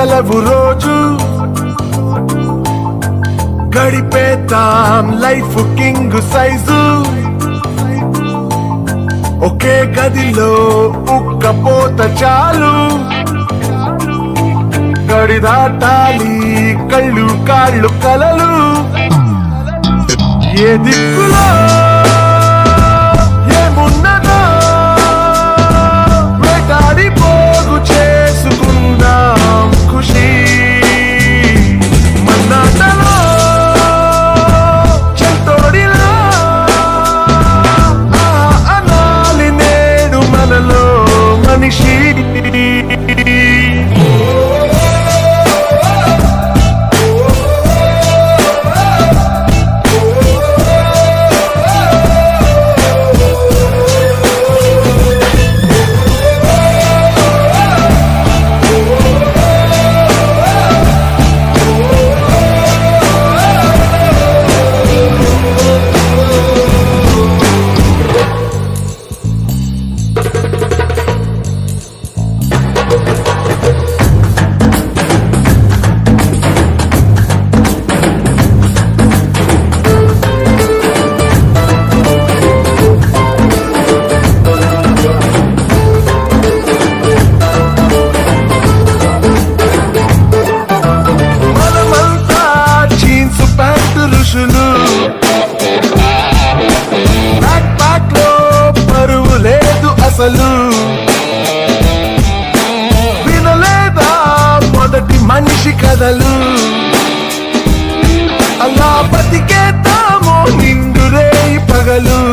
సెలవు రోజు గడిపేతాం లైఫ్ కింగ్ సైజు ఒకే గదిలో ఉక్కపోత చాలు గడి దాటాలి కళ్ళు కాళ్ళు కలలు ఏ దిక్కులో ఏమున్నదో వేటాడి పోగు చేసుకుందాం ఖుషి మన్నాటలో చెంతోడిలా ఆ అనాలి నేడు మనలో మనిషి మనమంతా జీన్స్ ప్యాంటు ఋషులు బ్యాక్ ప్యాక్ లో పరువు లేదు అసలు వినలేదా మొదటి మనిషి కథలు అలా బతికేద్దాము నిండు రేయి పగలు